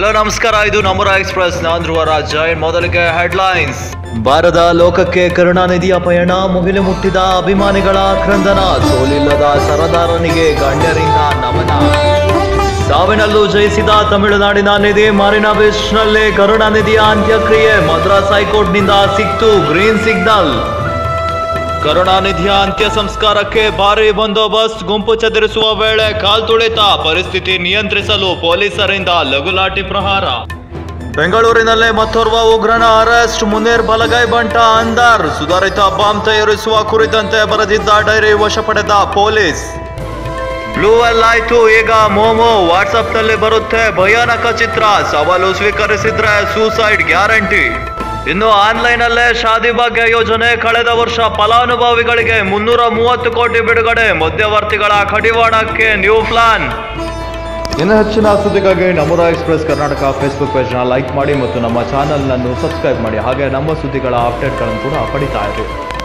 hello ನಮಸ್ಕಾರ ಇದು ನಮರ ಎಕ್ಸ್ಪ್ರೆಸ್ ನಾನ್ ಧ್ರುವರಾಜ್ ಜೈನ್ ಮೊದಲಿಗೆ ಹೆಡ್ಲೈನ್ಸ್ ಭಾರತ ಲೋಕಕ್ಕೆ ಕರುಣಾನಿಧಿಯ ಪಯಣ ಮುಗಿಲು ಮುಟ್ಟಿದ ಅಭಿಮಾನಿಗಳ ಕ್ರಂದನ ಸೋಲಿಲ್ಲದ ಸರದಾರನಿಗೆ ಗಣ್ಯರಿಂದ ನಮನ ಸಾವಿನಲ್ಲೂ ಜಯಿಸಿದ ತಮಿಳುನಾಡಿನ ನಿಧಿ ಮಾರಿನಾ ಬೀಚ್ನಲ್ಲಿ ಕರುಣಾನಿಧಿಯ ಅಂತ್ಯಕ್ರಿಯೆ ಮದ್ರಾಸ್ ಹೈಕೋರ್ಟ್ನಿಂದ ಸಿಕ್ತು ಗ್ರೀನ್ ಸಿಗ್ನಲ್ ಕರುಣಾನಿಧಿಯ ಅಂತ್ಯ ಸಂಸ್ಕಾರಕ್ಕೆ ಭಾರಿ ಬಂದೋಬಸ್ತ್ ಗುಂಪು ಚದುರಿಸುವ ವೇಳೆ ಕಾಲ್ತುಳಿತ ಪರಿಸ್ಥಿತಿ ನಿಯಂತ್ರಿಸಲು ಪೊಲೀಸರಿಂದ ಲಘುಲಾಠಿ ಪ್ರಹಾರ ಬೆಂಗಳೂರಿನಲ್ಲೇ ಮತ್ತೋರ್ವ ಉಗ್ರನ ಅರೆಸ್ಟ್ ಮುನೇರ್ ಬಲಗೈ ಬಂಟ ಅಂದರ್ ಸುಧಾರಿತ ಬಾಂಬ್ ತಯಾರಿಸುವ ಕುರಿತಂತೆ ಬರೆದಿದ್ದ ಡೈರಿ ವಶ ಪಡೆದ ಪೊಲೀಸ್ ಬ್ಲೂ ವೆಲ್ ಆಯ್ತು ಈಗ ಮೋಮೋ ವಾಟ್ಸಪ್ ನಲ್ಲಿ ಬರುತ್ತೆ ಭಯಾನಕ ಚಿತ್ರ ಸವಾಲು ಸ್ವೀಕರಿಸಿದ್ರೆ ಸೂಸೈಡ್ ಗ್ಯಾರಂಟಿ ಇನ್ನು ಆನ್ಲೈನ್ ಅಲ್ಲೇ ಶಾದಿ ಭಾಗ್ಯ ಯೋಜನೆ ಕಳೆದ ವರ್ಷ ಫಲಾನುಭವಿಗಳಿಗೆ ಮುನ್ನೂರ ಮೂವತ್ತು ಕೋಟಿ ಬಿಡುಗಡೆ ಮಧ್ಯವರ್ತಿಗಳ ಕಡಿವಾಣಕ್ಕೆ ನ್ಯೂ ಪ್ಲಾನ್ ಇನ್ನು ಹೆಚ್ಚಿನ ಸುದ್ದಿಗಾಗಿ ನಮೂರ ಎಕ್ಸ್ಪ್ರೆಸ್ ಕರ್ನಾಟಕ ಫೇಸ್ಬುಕ್ ಪೇಜ್ನ ಲೈಕ್ ಮಾಡಿ ಮತ್ತು ನಮ್ಮ ಚಾನಲ್ನನ್ನು ಸಬ್ಸ್ಕ್ರೈಬ್ ಮಾಡಿ ಹಾಗೆ ನಮ್ಮ ಸುದ್ದಿಗಳ ಅಪ್ಡೇಟ್ಗಳನ್ನು ಕೂಡ ಪಡಿತಾ ಇರಿ